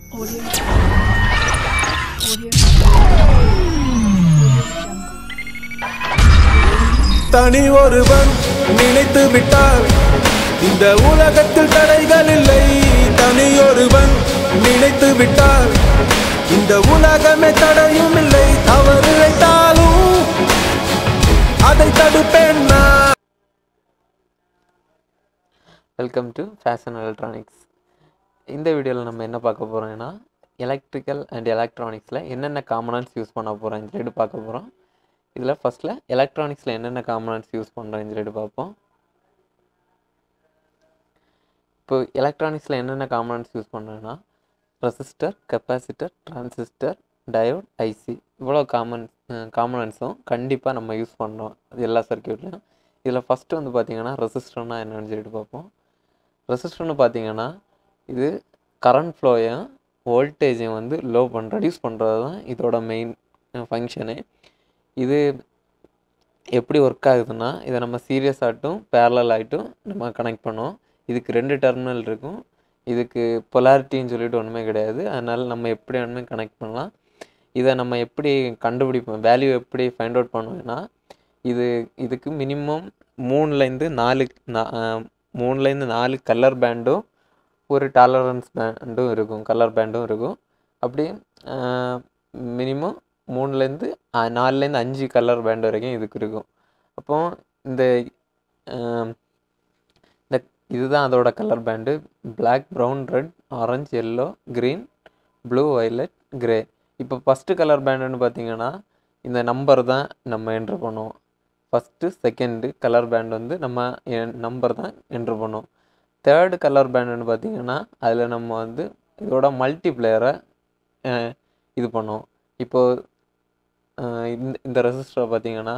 Audio. Audio. Audio Jungle. தனி ஒருவன் நினைத்து விட்டால் இந்த உலகத்தில் தடைகள் இல்லை தனி ஒருவன் நினைத்து விட்டால் இந்த உலகமே தடையும் இல்லை தவறு இழைத்தாலும் அதை தடுப்பேன் நான் வெல்கம் டு ஃபேஷன் எலக்ட்ரானிக்ஸ் இந்த வீடியோவில் நம்ம என்ன பார்க்க போகிறோம்னா எலக்ட்ரிக்கல் அண்ட் எலக்ட்ரானிக்ஸில் என்னென்ன காம்பனன்ட்ஸ் யூஸ் பண்ண போகிறோம் சொல்லிட்டு பார்க்க போகிறோம் இதில் ஃபஸ்ட்டில் எலக்ட்ரானிக்ஸில் என்னென்ன காம்பனன்ட்ஸ் யூஸ் பண்ணுறோம் சொல்லிட்டு பார்ப்போம் இப்போ எலக்ட்ரானிக்ஸில் என்னென்ன காம்பனன்ட்ஸ் யூஸ் பண்ணுறோன்னா resistor capacitor transistor diode IC இவ்வளோ காமன் காம்பனன்ட்ஸும் கண்டிப்பாக நம்ம யூஸ் பண்ணுறோம் எல்லா சர்க்கியூட்லையும் இதில் ஃபஸ்ட்டு வந்து பார்த்திங்கன்னா ரெசிஸ்டர்னால் என்னன்னு சொல்லிட்டு பார்ப்போம் ரெசிஸ்டர்னு பார்த்தீங்கன்னா இது கரண்ட் ஃப்ளோயும் வோல்டேஜையும் வந்து லோ பண்ண ரெடியூஸ் பண்ணுறது தான் இதோட மெயின் ஃபங்க்ஷனு இது எப்படி ஒர்க் ஆகுதுன்னா இதை நம்ம சீரியஸ் ஆகட்டும் பேரலல் ஆகிட்டும் நம்ம கனெக்ட் பண்ணுவோம் இதுக்கு ரெண்டு டெர்மினல் இருக்கும் இதுக்கு பொலாரிட்டின்னு சொல்லிட்டு ஒன்றுமே கிடையாது அதனால் நம்ம எப்படி வேணுமே கனெக்ட் பண்ணலாம் இதை நம்ம எப்படி கண்டுபிடிப்போம் வேல்யூ எப்படி ஃபைண்ட் அவுட் பண்ணுவோம்னா இது இதுக்கு மினிமம் மூணுலேருந்து நாலு நா- ஆஹ் மூணுலேருந்து நாலு கலர் பேண்டும் ஒரு டாலரன்ஸ் பேண்டும் இருக்கும் கலர் பேண்டும் இருக்கும் அப்படி மினிமம் மூணுலேருந்து நாலுலேருந்து அஞ்சு கலர் பேண்ட் வரைக்கும் இதுக்கு இருக்கும் அப்போ இந்த ஆஹ் இந்த இதுதான் அதோட colour band Black brown red orange yellow green blue violet grey இப்போ ஃபஸ்ட்டு கலர் பேண்டுன்னு பார்த்தீங்கன்னா இந்த நம்பர் தான் நம்ம என்ட்ரு பண்ணுவோம் ஃபஸ்ட்டு செகண்டு கலர் பேண்ட் வந்து நம்ம நம்பர் தான் என்ட்ரு பண்ணுவோம் தேர்டு கலர் பேண்டுன்னு பார்த்தீங்கன்னா அதில் நம்ம வந்து இதோட மல்டிப்ளேயரை இது பண்ணுவோம் இப்போது இந்த இந்த ரெசிஸ்டரை பார்த்தீங்கன்னா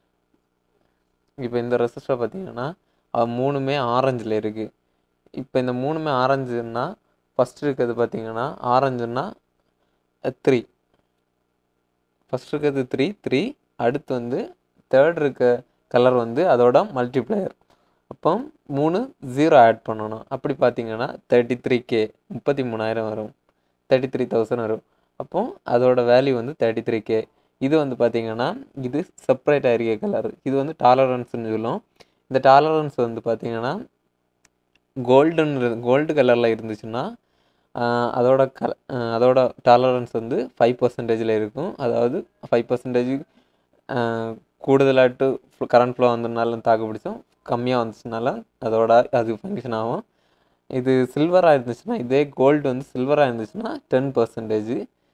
இப்போ இந்த ரெசிஸ்டர் பார்த்தீங்கன்னா அது மூணுமே ஆரஞ்சில் இருக்குது இப்போ இந்த மூணுமே ஆரஞ்சுன்னா ஃபஸ்ட் இருக்கிறது பார்த்தீங்கன்னா ஆரஞ்சுன்னா த்ரீ ஃபஸ்ட் இருக்கிறது த்ரீ த்ரீ அடுத்து வந்து தேர்ட் இருக்க கலர் வந்து அதோட மல்டிப்ளையர் அப்போ மூணு ஜீரோ ஆட் பண்ணணும் அப்படி பார்த்தீங்கன்னா தேர்ட்டி த்ரீ கே முப்பத்தி மூணாயிரம் வரும் தேர்ட்டி த்ரீ தௌசண்ட் வரும் அப்போ அதோட வேல்யூ வந்து தேர்ட்டி த்ரீ கே இது வந்து பார்த்தீங்கன்னா இது செப்பரேட் ஆகிருக்க கலர் இது வந்து டாலரன்ஸ்னு சொல்லுவோம் இந்த டாலரன்ஸ் வந்து பார்த்தீங்கன்னா கோல்டன் கோல்டு கலரில் இருந்துச்சுன்னா ஆஹ் அதோட கல ஆஹ் அதோட டாலரன்ஸ் வந்து ஃபைவ் பர்சன்டேஜில் இருக்கும் அதாவது ஃபைவ் பர்சன்டேஜ் கூடுதலாட்டு கரண்ட் ஃப்ளோ வந்ததுனால தாக்கு பிடிச்சோம் கம்மியாக வந்துச்சுனால அதோட அது ஃபங்க்ஷன் ஆகும் இது சில்வராக இருந்துச்சுன்னா இதே கோல்டு வந்து சில்வராக இருந்துச்சுன்னா டென் பர்சன்டேஜ்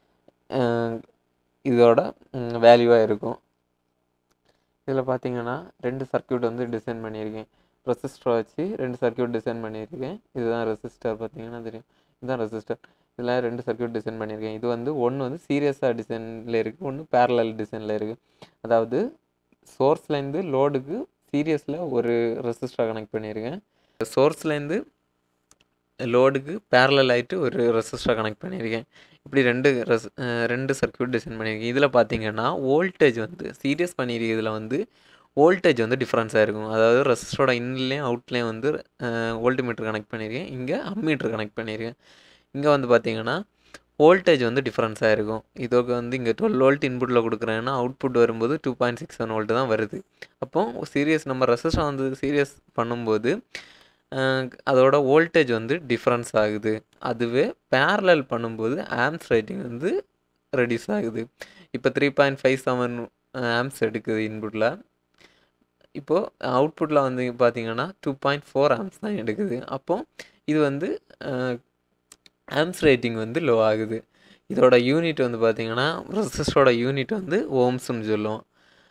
இதோட வேல்யூவாக இருக்கும் இதில் பார்த்தீங்கன்னா ரெண்டு சர்க்யூட் வந்து டிசைன் பண்ணியிருக்கேன் ரெசிஸ்டரை வச்சு ரெண்டு சர்க்யூட் டிசைன் பண்ணியிருக்கேன் இதுதான் ரெசிஸ்டர் பார்த்தீங்கன்னா தெரியும் இதுதான் ரெசிஸ்டர் இதில் ரெண்டு சர்க்யூட் டிசைன் பண்ணியிருக்கேன் இது வந்து ஒன்று வந்து சீரியஸாக டிசைனில் இருக்குது ஒன்று பேரலல் டிசைனில் இருக்குது அதாவது சோர்ஸ்லேருந்து லோடுக்கு சீரியஸில் ஒரு ரெசிஸ்டரை கனெக்ட் பண்ணியிருக்கேன் சோர்ஸ்லேருந்து லோடுக்கு பேரலல் ஆகிட்டு ஒரு ரெசிஸ்டரை கனெக்ட் பண்ணியிருக்கேன் இப்படி ரெண்டு ரெஸ் அஹ் ரெண்டு சர்க்யூட் டிசைன் பண்ணியிருக்கேன் இதில் பார்த்தீங்கன்னா வோல்டேஜ் வந்து சீரியஸ் பண்ணியிருக்கிறதுல வந்து வோல்டேஜ் வந்து டிஃப்ரென்ஸாக இருக்கும் அதாவது ரெசிஸ்டரோட இன்லேயும் அவுட்லேயும் வந்து வோல்ட்மீட்டர் கனெக்ட் பண்ணியிருக்கேன் இங்கே அம்மீட்டர் கனெக்ட் பண்ணியிருக்கேன் இங்கே வந்து பார்த்தீங்கன்னா வோல்டேஜ் வந்து டிஃப்ரென்ஸாக இருக்கும் இதுக்கு வந்து இங்கே டுவெல் வோல்ட் இன்புட்டில் கொடுக்குறேன்னா அவுட்புட் வரும்போது two point six one volt தான் வருது அப்போ சீரியஸ் நம்ம ரெசிஸ்டர் வந்து சீரியஸ் பண்ணும்போது அஹ், அதோட வோல்டேஜ் வந்து டிஃப்ரென்ஸ் ஆகுது அதுவே பேரலல் பண்ணும்போது ஆம்ஸ் ரேட்டிங் வந்து ரெடியூஸ் ஆகுது இப்போ three point five seven ohms எடுக்குது இன்புட்டில் இப்போது அவுட்புட்டில் வந்து பார்த்தீங்கன்னா டூ பாயிண்ட் ஃபோர் ஆம்ஸ் தான் எடுக்குது அப்போ இது வந்து ஆம்ஸ் ரேட்டிங் வந்து லோ ஆகுது இதோட யூனிட் வந்து பார்த்தீங்கன்னா ரெசிஸ்டரோட யூனிட் வந்து ஓம்ஸ்னு சொல்லுவோம்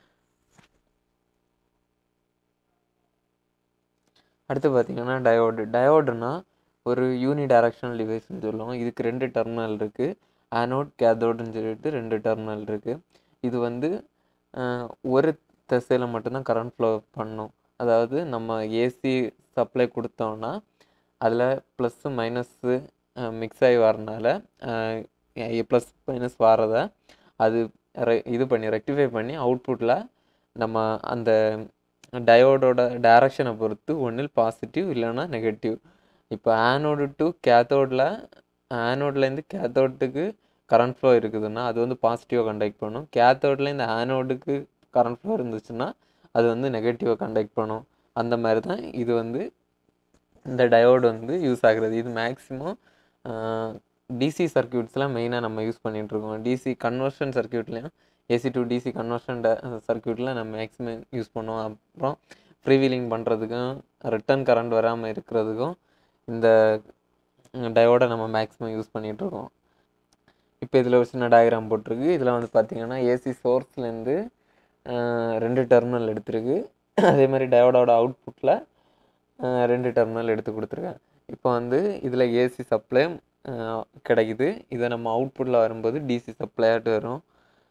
அடுத்து பார்த்தீங்கன்னா டயோடு டயோடுனா ஒரு யூனி டைரக்ஷனல் டிவைஸ்னு சொல்லுவோம் இதுக்கு ரெண்டு டெர்மினல் இருக்குது ஆனோட் கேதோடுன்னு சொல்லிட்டு ரெண்டு டெர்மினல் இருக்குது இது வந்து அஹ், ஒரு திசையில் மட்டும்தான் கரண்ட் ஃப்ளோ பண்ணும் அதாவது நம்ம ஏசி சப்ளை கொடுத்தோம்னா அதில் ப்ளஸ்ஸு மைனஸ்ஸு மிக்ஸ் ஆகி வரனால ப்ளஸ் மைனஸ் வரத அது re- இது பண்ணி ரெக்டிஃபை பண்ணி அவுட்புட்டில் நம்ம அந்த டயோடோட டைரக்ஷனை பொறுத்து ஒன்றில் பாசிட்டிவ் இல்லைன்னா நெகட்டிவ் இப்போ ஆனோடு டு கேத்தோடில் ஆனோட்லேருந்து கேத்தோட்டுக்கு கரண்ட் ஃப்ளோ இருக்குதுன்னா அது வந்து பாசிட்டிவாக கண்டக்ட் பண்ணும் கேத்தோட்லேருந்து ஆனோடுக்கு கரண்ட் ஃப்ளோ இருந்துச்சுன்னா அது வந்து நெகட்டிவாக கண்டக்ட் பண்ணும் அந்த மாதிரி தான் இது வந்து இந்த டயோடு வந்து யூஸ் ஆகுறது இது மேக்ஸிமம் டிசி சர்க்கியூட்ஸ்லாம் மெயினாக நம்ம யூஸ் பண்ணிகிட்ருக்கோம் டிசி கன்வர்ஷன் சர்க்கியூட்லேயும் ஏசி டு டிசி கன்வர்ஷன் சர்க்கியூட்டில் நம்ம மேக்ஸிமம் யூஸ் பண்ணுவோம் அப்புறம் ஃப்ரீவீலிங் பண்ணுறதுக்கும் ரிட்டர்ன் கரண்ட் வராமல் இருக்கிறதுக்கும் இந்த டயோடை நம்ம மேக்ஸிமம் யூஸ் பண்ணிகிட்ருக்கோம் இப்போ இதில் ஒரு சின்ன டயக்ராம் போட்டிருக்கு இதில் வந்து பார்த்தீங்கன்னா ஏசி சோர்ஸ்லேருந்து ரெண்டு டெர்மினல் எடுத்திருக்கு அதே மாதிரி டயோடோட அவுட்புட்டில் ரெண்டு டெர்மினல் எடுத்து கொடுத்துருக்கேன் இப்போ வந்து இதில் ஏசி சப்ளை கிடைக்குது இதை நம்ம அவுட்புட்டில் வரும்போது டிசி சப்ளையாட்டு வரும்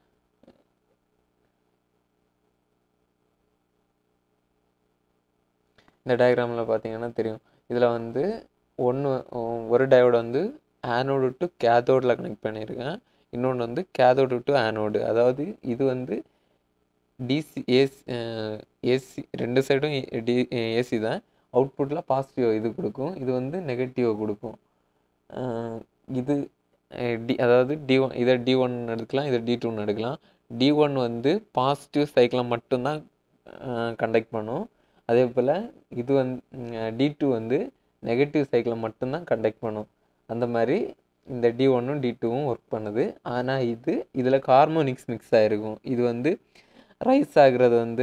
இந்த டயக்ராமில் பார்த்தீங்கன்னா தெரியும் இதில் வந்து ஒன்று ஒரு டயோடு வந்து ஆனோடு டு கேத்தோடில் கனெக்ட் பண்ணியிருக்கேன் இன்னொன்று வந்து கேத்தோடு டு ஆனோடு அதாவது இது வந்து டிசி ஏசி ஏசி ரெண்டு சைடும் டி ஏசி தான் அவுட்புட்டில் பாசிட்டிவ் இது கொடுக்கும் இது வந்து நெகட்டிவ் கொடுக்கும் இது டி அதாவது டி ஒன் இதை டி ஒன் எடுக்கலாம் இதை டி டூன்னு எடுக்கலாம் டி ஒன் வந்து பாசிட்டிவ் சைக்கிளை மட்டும்தான் கண்டக்ட் பண்ணும் அதே போல் இது வந்து டி டூ வந்து நெகட்டிவ் சைக்கிளை மட்டும்தான் கண்டக்ட் பண்ணும் அந்த மாதிரி இந்த டி ஒன்னும் டி டூவும் ஒர்க் பண்ணுது ஆனால் இது இதில் ஹார்மோனிக்ஸ் மிக்ஸ் ஆகிருக்கும் இது வந்து ரைஸ் ஆகுறது வந்து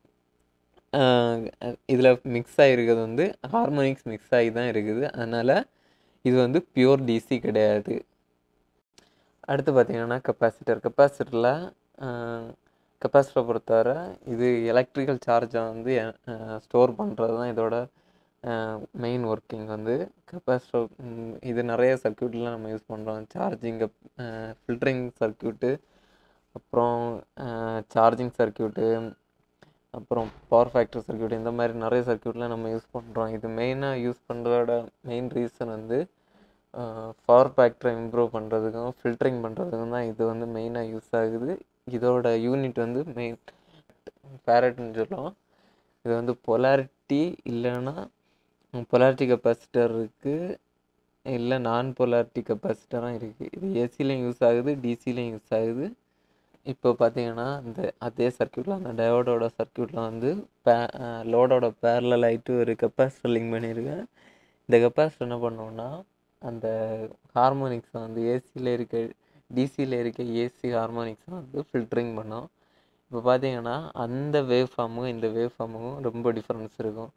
இதில் மிக்ஸ் ஆகிருக்கிறது வந்து ஹார்மோனிக்ஸ் மிக்ஸ் ஆகி தான் இருக்குது அதனால் இது வந்து பியூர் டிசி கிடையாது அடுத்து பார்த்திங்கன்னா கெப்பாசிட்டர் கெப்பாசிட்டரில் கெப்பாசிட்டரை பொறுத்தவரை இது எலக்ட்ரிக்கல் சார்ஜை வந்து ஸ்டோர் பண்ணுறது தான் இதோட மெயின் ஒர்க்கிங் வந்து கெப்பாசிட்டர் இது நிறைய சர்க்கியூட்லாம் நம்ம யூஸ் பண்ணுறோம் சார்ஜிங் ஃபில்டரிங் சர்க்கியூட்டு அப்புறம் சார்ஜிங் சர்க்கியூட்டு அப்புறம் பவர் ஃபேக்டர் சர்க்கியூட் இந்த மாதிரி நிறைய சர்க்கியூட்லாம் நம்ம யூஸ் பண்ணுறோம் இது மெயினாக யூஸ் பண்ணுறதோட மெயின் ரீசன் வந்து பவர் ஃபேக்டரை இம்ப்ரூவ் பண்ணுறதுக்கும் ஃபில்டரிங் பண்ணுறதுக்கும் தான் இது வந்து மெயினாக யூஸ் ஆகுது இதோட யூனிட் வந்து மெயின் ஃபேரட்னு சொல்லுவோம் இது வந்து பொலாரிட்டி இல்லைன்னா பொலாரிட்டி கெப்பாசிட்டர் இருக்குது இல்லை நான் பொலாரிட்டி கெப்பாசிட்டராக இருக்குது இது ஏசிலையும் யூஸ் ஆகுது டிசிலையும் யூஸ் ஆகுது இப்போ பார்த்தீங்கன்னா இந்த அதே சர்க்கியூட்டில் அந்த டயோடோட சர்க்கியூட்டில் வந்து பே லோடோட பேரலல் ஆகிட்டு ஒரு கெப்பாசிட்டர் லிங்க் பண்ணியிருக்கேன் இந்த கெப்பாசிட்டர் என்ன பண்ணோம்னா அந்த ஹார்மோனிக்ஸை வந்து ஏசியில் இருக்க டிசியில் இருக்க ஏசி ஹார்மோனிக்ஸை வந்து ஃபில்டரிங் பண்ணோம் இப்போ பார்த்தீங்கன்னா அந்த வேவ் ஃபார்முக்கும் இந்த வேவ் ஃபார்முக்கும் ரொம்ப டிஃப்ரென்ஸ் இருக்கும்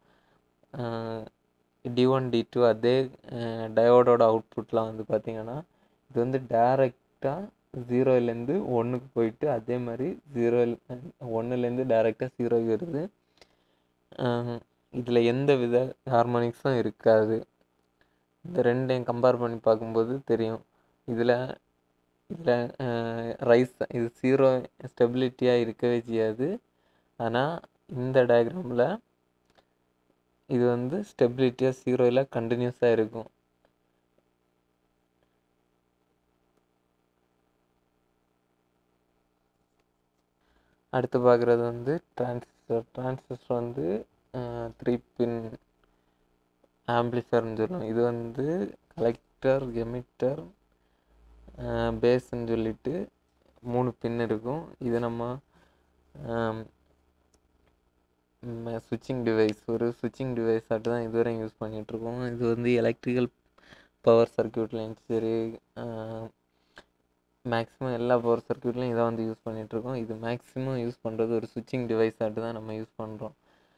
டி ஒன் டி டூ அதே டயோடோட அவுட்புட்லாம் வந்து பார்த்திங்கன்னா இது வந்து டேரெக்டாக ஜீரோலேருந்து ஒன்றுக்கு போயிட்டு அதே மாதிரி ஜீரோ ஒன்றுலேருந்து டேரெக்டாக ஜீரோக்கு வருது இதில் எந்த வித ஹார்மோனிக்ஸும் இருக்காது இந்த ரெண்டையும் கம்பேர் பண்ணி பார்க்கும்போது தெரியும் இதில் இதில் ரைஸ் இது ஜீரோ ஸ்டெபிலிட்டியாக இருக்கவே செய்யாது ஆனால் இந்த டயக்ராமில் இது வந்து ஸ்டெபிலிட்டியாக ஜீரோவில் கண்டினியூஸாக இருக்கும் அடுத்து பார்க்குறது வந்து டிரான்சிஸ்டர் டிரான்சிஸ்டர் வந்து த்ரீ பின் ஆம்பிளிஃபயர்னு சொல்லுவோம் இது வந்து கலெக்டர் எமிட்டர் பேஸ்ன்னு சொல்லிட்டு மூணு பின் இருக்கும் இது நம்ம சுவிட்சிங் டிவைஸ் ஒரு சுவிட்சிங் டிவைஸ் ஆட்டு தான் இதுவரை யூஸ் பண்ணிகிட்ருக்கோம் இது வந்து எலக்ட்ரிக்கல் பவர் சர்க்கியூட்லேயும் சரி மேக்ஸிமம் எல்லா பவர் சர்க்கியூட்லையும் இதை வந்து யூஸ் பண்ணிகிட்ருக்கோம் இது மேக்ஸிமம் யூஸ் பண்ணுறது ஒரு சுவிட்சிங் டிவைஸ் ஆட்டு தான் நம்ம யூஸ் பண்ணுறோம்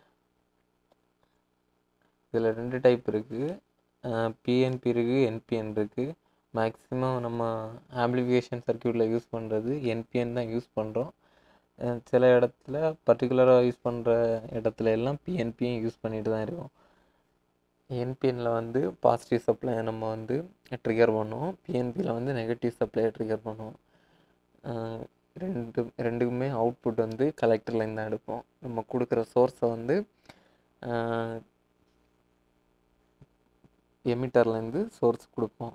இதில் ரெண்டு டைப் இருக்குது பிஎன்பி இருக்குது என்பிஎன் இருக்குது மேக்ஸிமம் நம்ம ஆம்பிளிஃபிகேஷன் சர்க்கியூட்டில் யூஸ் பண்ணுறது என்பிஎன் தான் யூஸ் பண்ணுறோம் சில இடத்துல பர்டிகுலராக யூஸ் பண்ணுற இடத்துல எல்லாம் பிஎன்பியும் யூஸ் பண்ணிட்டு தான் இருக்கோம் என்பிஎனில் வந்து பாசிட்டிவ் சப்ளை நம்ம வந்து ட்ரிகர் பண்ணுவோம் பிஎன்பியில் வந்து நெகட்டிவ் சப்ளையை ட்ரிகர் பண்ணுவோம் ரெண்டு ரெண்டுக்குமே அவுட்புட் வந்து கலெக்டர்லேருந்து தான் எடுப்போம் நம்ம கொடுக்குற சோர்ஸை வந்து எமிட்டர்லேருந்து சோர்ஸ் கொடுப்போம்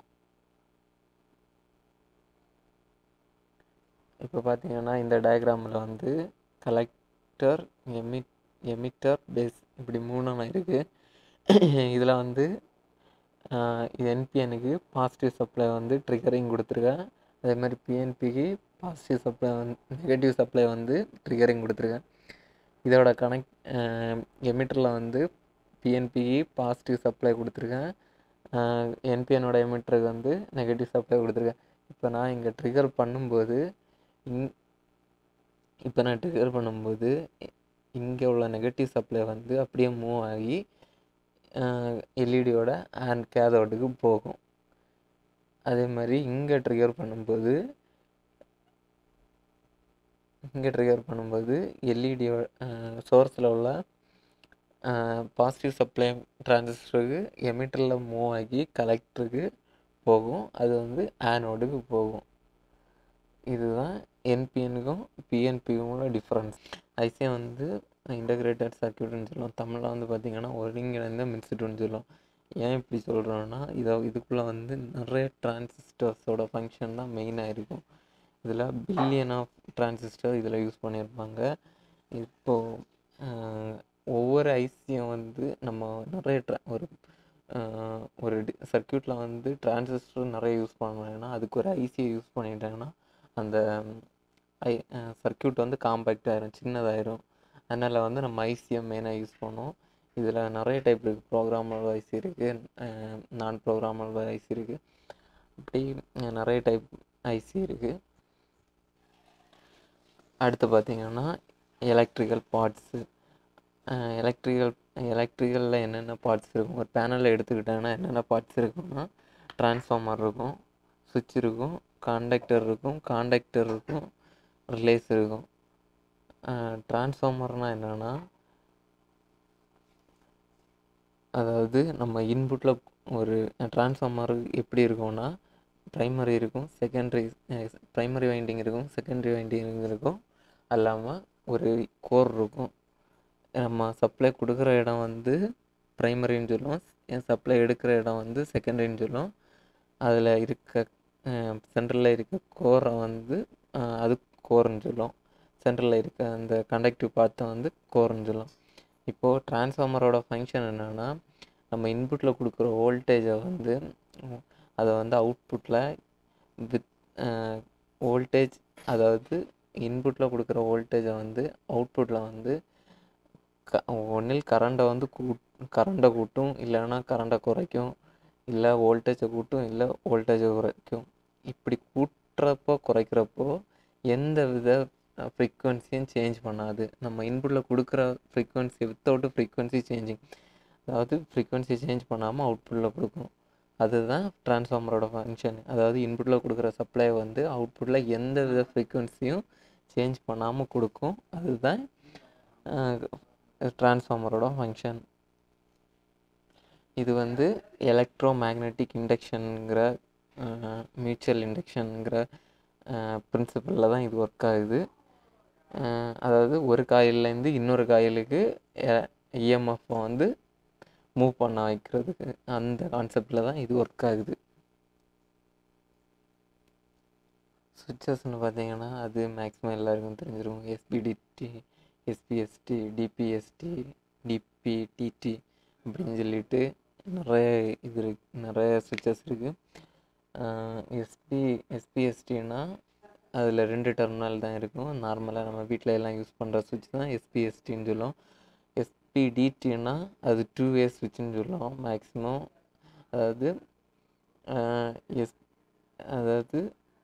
இப்போ பார்த்தீங்கன்னா இந்த டயக்ராமில் வந்து கலெக்டர் எமிட் எமிட்டர் பேஸ் இப்படி மூணு இருக்குது இதில் வந்து இது என்பிஎனுக்கு பாசிட்டிவ் சப்ளை வந்து ட்ரிகரிங் கொடுத்துருக்கேன் அதே மாதிரி பிஎன்பிக்கு பாசிட்டிவ் சப்ளை வந்து நெகட்டிவ் சப்ளை வந்து ட்ரிகரிங் கொடுத்துருக்கேன் இதோட கனெக்ட் எமிட்டரில் வந்து பிஎன்பிக்கு பாசிட்டிவ் சப்ளை கொடுத்துருக்கேன் என்பிஎனோட எமிட்டருக்கு வந்து நெகட்டிவ் சப்ளை கொடுத்துருக்கேன் இப்போ நான் இங்கே ட்ரிகர் பண்ணும்போது இங் இப்போ நான் ட்ரிகர் பண்ணும்போது இங்கே உள்ள நெகட்டிவ் சப்ளை வந்து அப்படியே மூவ் ஆகி எல்இடியோட அண்ட் கேதோட்டுக்கு போகும் அதே மாதிரி இங்கே ட்ரிகர் பண்ணும்போது இங்கே ட்ரிகர் பண்ணும்போது எல்இடியோ சோர்ஸில் உள்ள பாசிட்டிவ் சப்ளை டிரான்சிஸ்டருக்கு எமிட்டரில் மூவ் ஆகி கலெக்டருக்கு போகும் அது வந்து ஆனோடுக்கு போகும் இதுதான் என்பிஎனுக்கும் பிஎன்பிக்கும் உள்ள டிஃப்ரென்ஸ் ஐசியை வந்து இன்டகிரேட்டட் சர்க்கியூட்னு சொல்லுவோம் தமிழில் வந்து பார்த்திங்கன்னா ஒருங்கிணைந்த மின்சுற்றுன்னு சொல்லுவோம் ஏன் இப்படி சொல்கிறோன்னா இதை இதுக்குள்ளே வந்து நிறைய டிரான்சிஸ்டர்ஸோட ஃபங்க்ஷன் தான் மெயினாக இருக்கும் இதில் பில்லியன் ஆஃப் டிரான்சிஸ்டர் இதில் யூஸ் பண்ணியிருப்பாங்க இப்போது ஒவ்வொரு ஐசியும் வந்து நம்ம நிறைய ட்ரா ஒரு ஒரு சர்க்கியூட்டில் வந்து டிரான்சிஸ்டர் நிறைய யூஸ் பண்ணுறாங்கன்னா அதுக்கு ஒரு ஐசியை யூஸ் பண்ணிட்டாங்கன்னா அந்த ஐ சர்க்கியூட் வந்து காம்பேக்ட் ஆயிரும் சின்னதாயிரும் அதனால் வந்து நம்ம ஐசியை மெயினாக யூஸ் பண்ணோம் இதில் நிறைய டைப் இருக்குது ப்ரோக்ராமபிள் ஐசி இருக்குது நான் ப்ரோக்ராமபிள் ஐசி இருக்குது இப்படி நிறைய டைப் ஐசி இருக்குது அடுத்து பார்த்திங்கன்னா எலக்ட்ரிக்கல் பார்ட்ஸு எலக்ட்ரிக்கல் எலக்ட்ரிக்கலில் என்னென்ன பார்ட்ஸ் இருக்கும் ஒரு பேனலில் எடுத்துக்கிட்டாங்கன்னா என்னென்ன பார்ட்ஸ் இருக்கும்னா ட்ரான்ஸ்ஃபார்மர் இருக்கும் சுவிட்ச் இருக்கும் காண்டக்டர் இருக்கும் காண்டக்டர் இருக்கும் ரிலேஸ் இருக்கும் ட்ரான்ஸ்ஃபார்மர்னால் என்னென்னா அதாவது நம்ம இன்புட்டில் ஒரு ட்ரான்ஸ்ஃபார்மர் எப்படி இருக்கும்னா ப்ரைமரி இருக்கும் செகண்டரி ப்ரைமரி வைண்டிங் இருக்கும் செகண்டரி வைண்டிங் இருக்கும் அல்லாமல் ஒரு கோர் இருக்கும் நம்ம சப்ளை கொடுக்குற இடம் வந்து ப்ரைமரின்னு சொல்லுவோம் சப்ளை எடுக்கிற இடம் வந்து செகண்டரின்னு சொல்லுவோம் அதில் இருக்க சென்டரில் இருக்க கோரை வந்து அது கோர்னு சொல்லுவோம் சென்டரில் இருக்க அந்த கண்டக்டிவ் பார்ட்டை வந்து கோர்னு சொல்லுவோம் இப்போது டிரான்ஸ்ஃபார்மரோட ஃபங்க்ஷன் என்னென்னா நம்ம இன்புட்டில் கொடுக்குற வோல்டேஜை வந்து அதை வந்து அவுட்புட்டில் வித் வோல்டேஜ் அதாவது இன்புட்டில் கொடுக்குற வோல்டேஜை வந்து அவுட்புட்டில் வந்து க ஒன்றில் கரண்ட்டை வந்து கூ கரண்ட்டை கூட்டும் இல்லைன்னா கரண்ட்டை குறைக்கும் இல்லை வோல்டேஜை கூட்டும் இல்லை வோல்டேஜை குறைக்கும் இப்படி கூட்டுறப்போ குறைக்கிறப்போ எந்த வித ஃப்ரீக்குவென்சியும் சேஞ்ச் பண்ணாது நம்ம இன்புட்டில் கொடுக்குற ஃப்ரீக்குவென்சி வித்தவுட் ஃப்ரீக்குவென்சி சேஞ்சிங் அதாவது ஃப்ரீக்குவென்சி சேஞ்ச் பண்ணாமல் அவுட்புட்டில் கொடுக்கும் அதுதான் ட்ரான்ஸ்ஃபார்மரோட ஃபங்க்ஷன் அதாவது இன்புட்டில் கொடுக்குற சப்ளை வந்து அவுட்புட்டில் எந்த வித ஃப்ரீக்குவென்சியும் சேஞ்ச் பண்ணாமல் கொடுக்கும் அதுதான் ட்ரான்ஸ்ஃபார்மரோட ஃபங்க்ஷன் இது வந்து எலக்ட்ரோ மேக்னெட்டிக் இண்டக்ஷனுங்கிற மியூச்சுவல் இண்டக்ஷனுங்கிற பிரின்சிபலில் தான் இது ஒர்க் ஆகுது அதாவது ஒரு காயிலேருந்து இன்னொரு காயிலுக்கு இஎம்எஃப் வந்து மூவ் பண்ண வைக்கிறதுக்கு அந்த கான்செப்டில் தான் இது ஒர்க் ஆகுது சுவிச்சஸ்னு பார்த்தீங்கன்னா அது மேக்ஸிமம் எல்லாருக்கும் தெரிஞ்சிருக்கும் எஸ்பிடிடி எஸ்பிஎஸ்டி டிபிஎஸ்டி டிபிடிடி அப்படின்னு சொல்லிட்டு நிறைய இது இருக்கு நிறைய சுவிச்சஸ் இருக்குது எஸ்பி எஸ்பிஎஸ்டின்னா அதில் ரெண்டு டெர்மினல் தான் இருக்கும் நார்மலாக நம்ம வீட்டில் எல்லாம் யூஸ் பண்ணுற சுவிட்ச் தான் எஸ்பிஎஸ்டின்னு சொல்லுவோம் எஸ்பிடிடின்னா அது டூ வே சுவிட்சுன்னு சொல்லுவோம் மேக்ஸிமம் அதாவது எஸ் அதாவது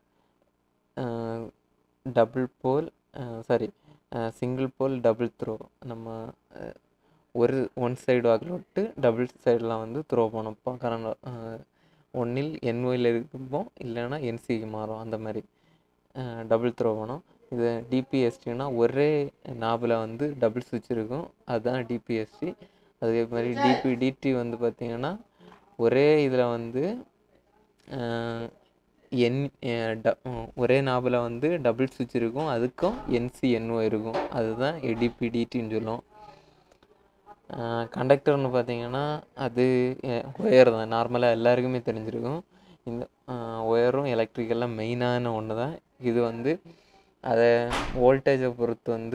double pole sorry single pole double throw நம்ம ஒரு ஒன் சைடு வாக்கில் விட்டு டபுள் சைடெலாம் வந்து த்ரோ பண்ணப்போ கரண்ட் ஒன்றில் என்ஒயில் இருக்கும்போது இல்லைன்னா என்சிக்கு மாறும் அந்த மாதிரி டபுள் த்ரோ பண்ணும் இது டிபிஎஸ்டினா ஒரே நாபில் வந்து டபுள் சுவிட்ச் இருக்கும் அதுதான் டிபிஎஸ்டி அதே மாதிரி டிபி டிடி வந்து பார்த்திங்கன்னா ஒரே இதில் வந்து என் ஒரே நாபில் வந்து டபுள் சுவிட்ச் இருக்கும் அதுக்கும் என்சி என்ஓ இருக்கும் அதுதான் டிபி டிடின்னு சொல்லுவோம் கண்டக்டர்னு பார்த்தீங்கன்னா அது ஒயர் தான் நார்மலாக எல்லாருக்குமே தெரிஞ்சிருக்கும் இந்த ஒயரும் எலக்ட்ரிக்கெல்லாம் மெயினான ஒன்று தான் இது வந்து அதை வோல்டேஜை பொறுத்து வந்து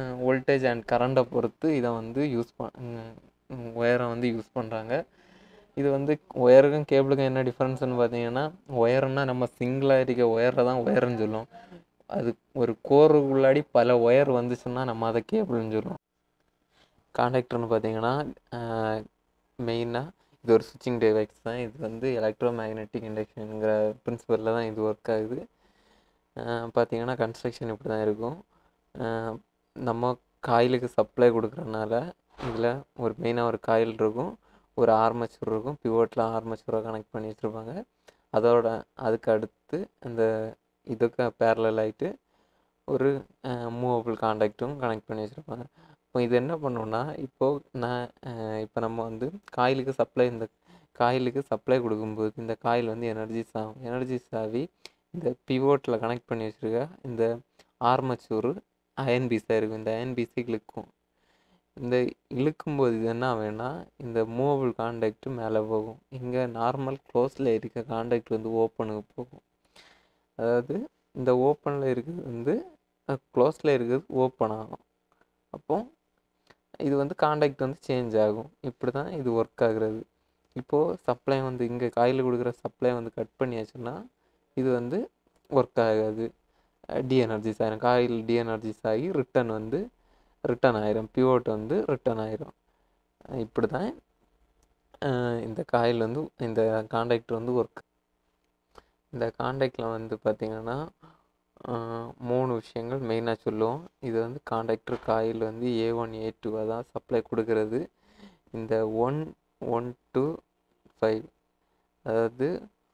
வோல்டேஜ் அண்ட் கரண்ட்டை பொறுத்து இதை வந்து யூஸ் பண் ஒயரை வந்து யூஸ் பண்ணுறாங்க இது வந்து ஒயருக்கும் கேபிளுக்கும் என்ன டிஃப்ரென்ஸ்னு பார்த்தீங்கன்னா ஒயர்னால் நம்ம சிங்கிளாக இருக்க ஒயரை தான் ஒயர்னு சொல்லுவோம் அது ஒரு கோருக்குள்ளாடி பல ஒயர் வந்துச்சுன்னா நம்ம அதை கேபிள்னு சொல்லுவோம் காண்டாக்டர்னு பார்த்தீங்கன்னா மெயினாக இது ஒரு சுவிட்சிங் டிவைஸ் தான் இது வந்து எலக்ட்ரோ மேக்னெட்டிக் இண்டக்ஷனுங்கிற பிரின்சிபலில் தான் இது ஒர்க் ஆகுது பார்த்தீங்கன்னா கன்ஸ்ட்ரக்ஷன் இப்படி தான் இருக்கும் அஹ் நம்ம காயிலுக்கு சப்ளை கொடுக்குறனால இதில் ஒரு மெயினாக ஒரு காயில் இருக்கும் ஒரு ஆர்மச்சூர் இருக்கும் பிவோட்டில் ஆர்மச்சூரை கனெக்ட் பண்ணி வச்சுருப்பாங்க அதோட அதுக்கு அடுத்து அந்த இதுக்கு பேரலல் ஆகிட்டு ஒரு மூவபிள் காண்டாக்டும் கனெக்ட் பண்ணி வச்சுருப்பாங்க இப்போ இது என்ன பண்ணுன்னா இப்போது நான் இப்போ நம்ம வந்து காயிலுக்கு சப்ளை இந்த காயிலுக்கு சப்ளை கொடுக்கும்போது இந்த காயில் வந்து எனர்ஜிஸ் ஆகும் எனர்ஜிஸ் ஆகி இந்த பிவோட்டில் கனெக்ட் பண்ணி வச்சுருக்க இந்த ஆர்மச்சூர் அயன் பீஸாக இருக்கும் இந்த அயன் பீஸை இழுக்கும் இந்த இழுக்கும்போது இது என்ன ஆகும்னா இந்த மூவபிள் காண்டாக்ட் மேலே போகும் இங்கே நார்மல் க்ளோஸில் இருக்க காண்டாக்ட் வந்து ஓப்பனுக்கு போகும் அதாவது இந்த ஓப்பனில் இருக்கிறது வந்து க்ளோஸில் இருக்கிறது ஓப்பன் ஆகும் அப்போ இது வந்து காண்டாக்ட் வந்து சேஞ்ச் ஆகும் இப்படி தான் இது ஒர்க் ஆகுறது இப்போது சப்ளை வந்து இங்கே காயில் கொடுக்குற சப்ளை வந்து கட் பண்ணியாச்சுன்னா இது வந்து ஒர்க் ஆகாது டி எனர்ஜிஸ் ஆயிரும் காயில் டி எனர்ஜிஸ் ஆகி ரிட்டன் வந்து ரிட்டன் ஆயிரும் பிவோட் வந்து ரிட்டன் ஆயிரும் இப்படி தான் இந்த காயில் வந்து இந்த காண்டாக்ட் வந்து ஒர்க் இந்த காண்டாக்டில் வந்து பார்த்திங்கன்னா மூணு விஷயங்கள் மெயினாக சொல்லுவோம் இது வந்து காண்டாக்டர் காயில் வந்து ஏ ஒன் ஏ டூ அதான் சப்ளை கொடுக்கறது இந்த ஒன் ஒன் டூ ஃபைவ் அதாவது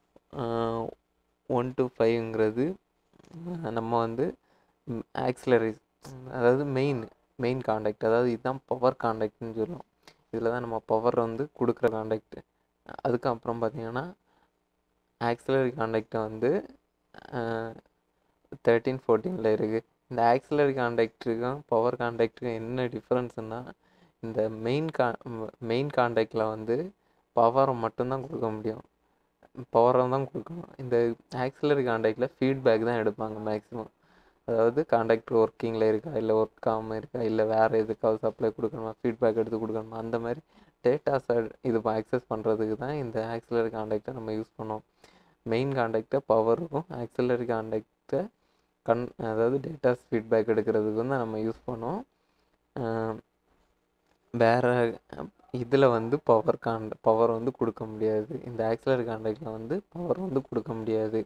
ஒன் டு ஃபைவ்ங்கிறது நம்ம வந்து ஆக்சிலரி அதாவது மெயின் மெயின் காண்டாக்ட் அதாவது இதுதான் பவர் காண்டாக்ட்னு சொல்லுவோம் இதில் தான் நம்ம பவர் வந்து கொடுக்குற காண்டாக்ட் அதுக்கப்புறம் பார்த்திங்கன்னா ஆக்சிலரி காண்டாக்டை வந்து தேர்ட்டீன் ஃபோர்டீனில் இருக்குது இந்த ஆக்சிலரி காண்டாக்டருக்கும் பவர் காண்டாக்டருக்கும் என்ன டிஃப்ரென்ஸ்னால் இந்த மெயின் கா மெயின் காண்டாக்டில் வந்து பவரை மட்டும்தான் கொடுக்க முடியும் பவரை தான் கொடுக்கணும் இந்த ஆக்சிலரி காண்டாக்டில் ஃபீட்பேக் தான் எடுப்பாங்க மேக்ஸிமம் அதாவது காண்டாக்டர் ஒர்க்கிங்கில் இருக்கா இல்லை ஒர்க் ஆகாமல் இருக்கா இல்லை வேறு எதுக்காவது சப்ளை கொடுக்கணுமா ஃபீட்பேக் எடுத்து கொடுக்கணுமா அந்த மாதிரி டேட்டாஸை இது ஆக்சஸ் பண்ணுறதுக்கு தான் இந்த ஆக்சிலரி காண்டாக்டை நம்ம யூஸ் பண்ணோம் மெயின் காண்டாக்டை பவருக்கும் ஆக்சிலரி காண்டாக்டை கண் அதாவது டேட்டாஸ் ஃபீட்பேக் எடுக்கிறதுக்கு வந்து நம்ம யூஸ் பண்ணோம் வேறு இதில் வந்து பவர் காண்ட பவர் வந்து கொடுக்க முடியாது இந்த ஆக்சிலரி காண்டாக்டில் வந்து பவர் வந்து கொடுக்க முடியாது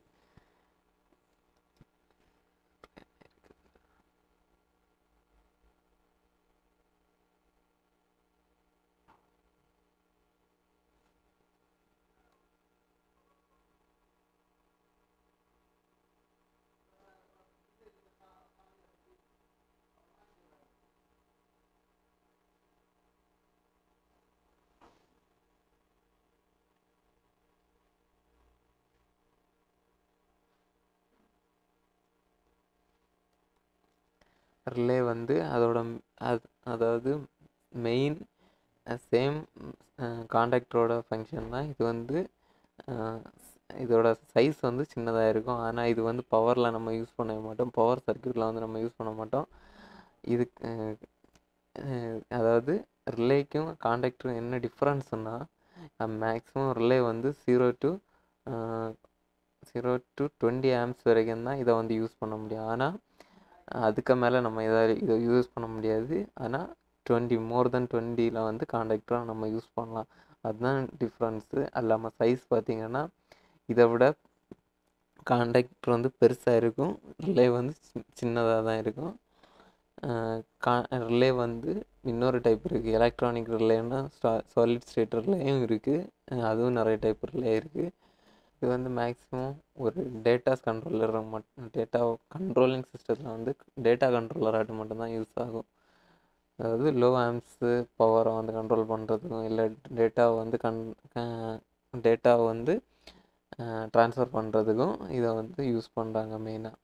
ரிலே வந்து அதோட அது அதாவது மெயின் சேம் காண்டாக்டரோட ஃபங்க்ஷன் தான் இது வந்து இதோட சைஸ் வந்து சின்னதாக இருக்கும் ஆனால் இது வந்து பவரில் நம்ம யூஸ் பண்ண மாட்டோம் பவர் சர்க்கியூட்டில் வந்து நம்ம யூஸ் பண்ண மாட்டோம் இதுக்கு அதாவது ரிலேக்கும் காண்டாக்டரும் என்ன டிஃப்ரென்ஸ்னால் மேக்ஸிமம் ரிலே வந்து zero to zero to twenty amps வரைக்கும் தான் இதை வந்து யூஸ் பண்ண முடியும் ஆனால் அதுக்கு மேலே நம்ம எதாவது இதை யூஸ் பண்ண முடியாது ஆனால் டுவெண்ட்டி மோர் தென் டுவெண்ட்டியில் வந்து காண்டாக்டராக நம்ம யூஸ் பண்ணலாம் அதுதான் டிஃப்ரென்ஸு இல்லாமல் சைஸ் பார்த்திங்கன்னா இதை விட காண்டாக்டர் வந்து பெருசாக இருக்கும் ரிலே வந்து சின்னதாக தான் இருக்கும் கா ரிலே வந்து இன்னொரு டைப் இருக்குது எலக்ட்ரானிக் ரிலேன்னா சாலிட் ஸ்டேட் ரிலேயும் இருக்குது அதுவும் நிறைய டைப் ரிலே இருக்குது இது வந்து மேக்ஸிமம் ஒரு டேட்டாஸ் கண்ட்ரோலர் மட்டும் டேட்டா கண்ட்ரோலிங் சிஸ்டத்தில் வந்து டேட்டா கண்ட்ரோலராட்டு மட்டும்தான் யூஸ் ஆகும் அதாவது லோ ஆம்ஸு பவரை வந்து கண்ட்ரோல் பண்ணுறதுக்கும் இல்லை டேட்டாவை வந்து கன் டேட்டாவை வந்து ட்ரான்ஸ்ஃபர் பண்ணுறதுக்கும் இதை வந்து யூஸ் பண்ணுறாங்க மெயினாக